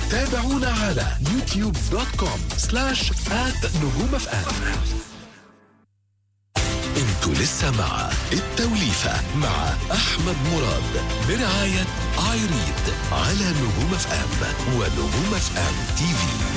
تابعونا على يوتيوب دوت كوم سلاش آت نجوم اف ام انتوا لسه مع التوليفة مع أحمد مراد برعاية ايريد على نجوم اف ام ونجوم اف ام تي في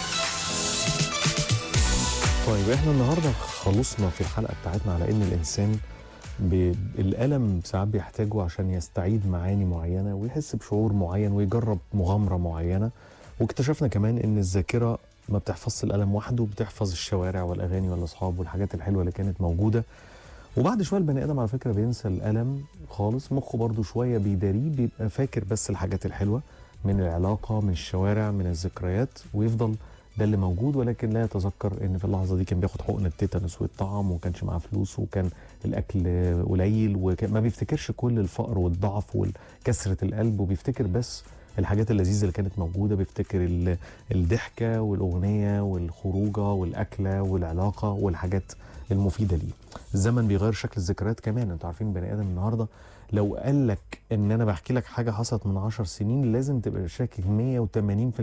طيب احنا النهارده خلصنا في الحلقه بتاعتنا على ان الانسان ب- الالم ساعات بيحتاجه عشان يستعيد معاني معينه ويحس بشعور معين ويجرب مغامره معينه واكتشفنا كمان ان الذاكره ما بتحفظش الالم وحده بتحفظ الشوارع والاغاني والاصحاب والحاجات الحلوه اللي كانت موجوده وبعد شويه البني ادم على فكره بينسى الالم خالص مخه برضو شويه بيداريه بيبقى فاكر بس الحاجات الحلوه من العلاقه من الشوارع من الذكريات ويفضل ده اللي موجود ولكن لا يتذكر ان في اللحظه دي كان بياخد حقن التيتانوس والطعم وما كانش معاه فلوس وكان الاكل قليل وما بيفتكرش كل الفقر والضعف وكسره القلب وبيفتكر بس الحاجات اللذيذه اللي كانت موجوده بيفتكر ال- الضحكه والاغنيه والخروجه والاكله والعلاقه والحاجات المفيده ليه الزمن بيغير شكل الذكريات كمان انتوا عارفين بني ادم النهارده لو قال لك ان انا بحكي لك حاجه حصلت من 10 سنين لازم تبقى شاكك 180%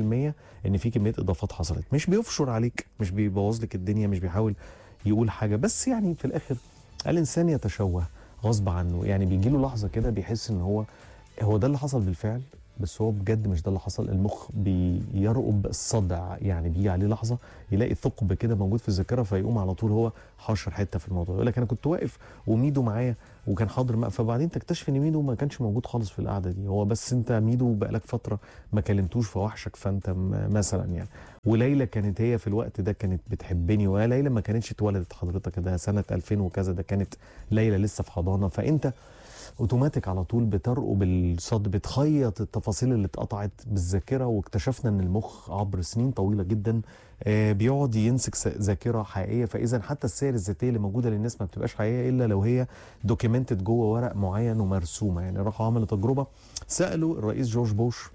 ان في كميه اضافات حصلت مش بيفشر عليك مش بيبوظ لك الدنيا مش بيحاول يقول حاجه بس يعني في الاخر الانسان يتشوه غصب عنه يعني بيجي له لحظه كده بيحس ان هو هو ده اللي حصل بالفعل بس هو بجد مش ده اللي حصل المخ بيرقب الصدع يعني بيجي عليه لحظه يلاقي ثقب كده موجود في الذاكره فيقوم على طول هو حاشر حته في الموضوع يقول لك انا كنت واقف وميدو معايا وكان حاضر معايا فبعدين تكتشف ان ميدو ما كانش موجود خالص في القعده دي هو بس انت ميدو بقالك فتره ما كلمتوش فوحشك فانت م- مثلا يعني وليلى كانت هي في الوقت ده كانت بتحبني وليلى ما كانتش اتولدت حضرتك ده سنه 2000 وكذا ده كانت ليلى لسه في حضانه فانت اوتوماتيك على طول بترقب الصد بتخيط التفاصيل اللي اتقطعت بالذاكره واكتشفنا ان المخ عبر سنين طويله جدا آه، بيقعد ينسك س- ذاكره حقيقيه فاذا حتى السير الذاتيه اللي موجوده للناس ما بتبقاش حقيقيه الا لو هي دوكيومنتد جوه ورق معين ومرسومه يعني راحوا عملوا تجربه سالوا الرئيس جورج بوش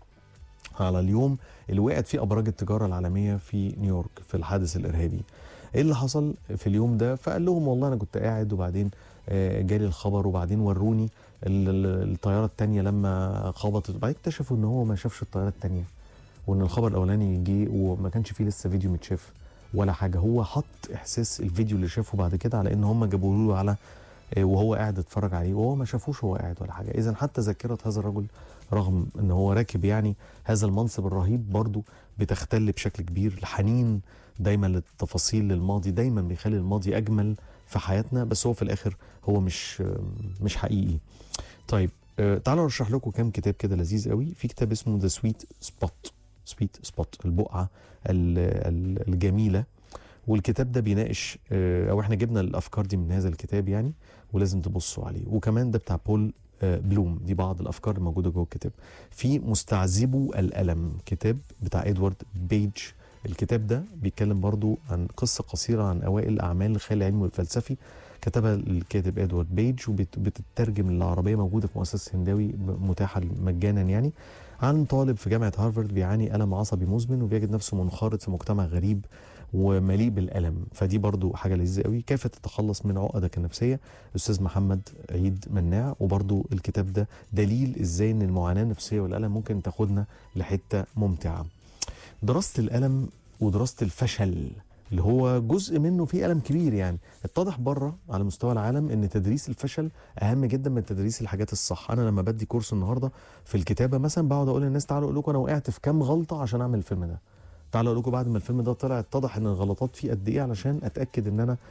على اليوم اللي وقعت فيه ابراج التجاره العالميه في نيويورك في الحادث الارهابي ايه اللي حصل في اليوم ده فقال لهم والله انا كنت قاعد وبعدين آه، جالي الخبر وبعدين وروني ال- ال- الطياره الثانيه لما خبطت وبعدين اكتشفوا ان هو ما شافش الطياره الثانيه وان الخبر الاولاني جه وما كانش فيه لسه فيديو متشاف ولا حاجه هو حط احساس الفيديو اللي شافه بعد كده على ان هم جابوا له على آه، وهو قاعد اتفرج عليه وهو ما شافوش وهو قاعد ولا حاجه اذا حتى ذاكره هذا الرجل رغم ان هو راكب يعني هذا المنصب الرهيب برضه بتختل بشكل كبير الحنين دايما للتفاصيل للماضي دايما بيخلي الماضي اجمل في حياتنا بس هو في الاخر هو مش مش حقيقي طيب آه، تعالوا ارشح لكم كام كتاب كده لذيذ قوي في كتاب اسمه ذا سويت سبوت سويت سبوت البقعه ال- ال- الجميله والكتاب ده بيناقش آه، او احنا جبنا الافكار دي من هذا الكتاب يعني ولازم تبصوا عليه وكمان ده بتاع بول آه، بلوم دي بعض الافكار الموجوده جوه الكتاب في مستعذبو الالم كتاب بتاع ادوارد بيج الكتاب ده بيتكلم برضو عن قصه قصيره عن اوائل اعمال الخيال العلمي والفلسفي كتبها الكاتب ادوارد بيج وبتترجم للعربيه موجوده في مؤسسه هنداوي متاحه مجانا يعني عن طالب في جامعه هارفارد بيعاني الم عصبي مزمن وبيجد نفسه منخرط في مجتمع غريب ومليء بالالم فدي برضو حاجه لذيذه قوي كيف تتخلص من عقدك النفسيه استاذ محمد عيد مناع وبرضو الكتاب ده دليل ازاي ان المعاناه النفسيه والالم ممكن تاخدنا لحته ممتعه دراسه الالم ودراسه الفشل اللي هو جزء منه فيه الم كبير يعني اتضح بره على مستوى العالم ان تدريس الفشل اهم جدا من تدريس الحاجات الصح انا لما بدي كورس النهارده في الكتابه مثلا بقعد اقول للناس تعالوا اقول لكم انا وقعت في كام غلطه عشان اعمل الفيلم ده تعالوا اقول لكم بعد ما الفيلم ده طلع اتضح ان الغلطات فيه قد ايه علشان اتاكد ان انا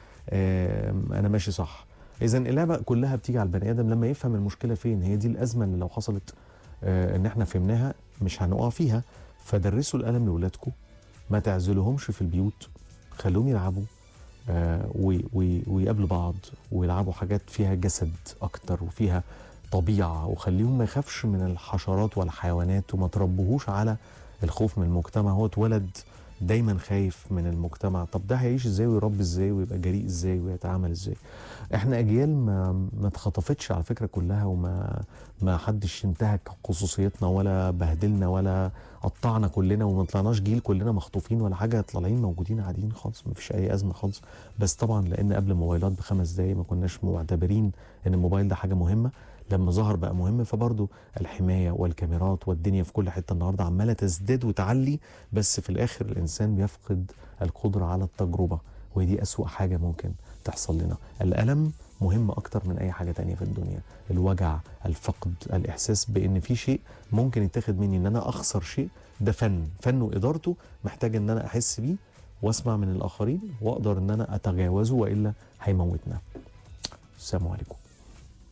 آم، انا ماشي صح اذا اللعبه كلها بتيجي على البني ادم لما يفهم المشكله فين هي دي الازمه اللي لو حصلت آه، ان احنا فهمناها مش هنقع فيها فدرسوا الالم لاولادكم ما تعزلوهمش في البيوت خلوهم يلعبوا آه، وي- وي- ويقابلوا بعض ويلعبوا حاجات فيها جسد اكتر وفيها طبيعه وخليهم ما يخافش من الحشرات والحيوانات وما تربوهوش على الخوف من المجتمع هو اتولد دايما خايف من المجتمع طب ده هيعيش ازاي ويربي ازاي ويبقى جريء ازاي ويتعامل ازاي احنا اجيال ما ما اتخطفتش على فكره كلها وما ما حدش انتهك خصوصيتنا ولا بهدلنا ولا قطعنا كلنا وما طلعناش جيل كلنا مخطوفين ولا حاجه طالعين موجودين عاديين خالص ما فيش اي ازمه خالص بس طبعا لان قبل الموبايلات بخمس دقايق ما كناش معتبرين ان الموبايل ده حاجه مهمه لما ظهر بقى مهم فبرضه الحمايه والكاميرات والدنيا في كل حته النهارده عماله تزداد وتعلي بس في الاخر الانسان بيفقد القدره على التجربه ودي اسوا حاجه ممكن تحصل لنا الالم مهم اكتر من اي حاجه تانية في الدنيا الوجع الفقد الاحساس بان في شيء ممكن يتاخد مني ان انا اخسر شيء ده فن فن وادارته محتاج ان انا احس بيه واسمع من الاخرين واقدر ان انا اتجاوزه والا هيموتنا السلام عليكم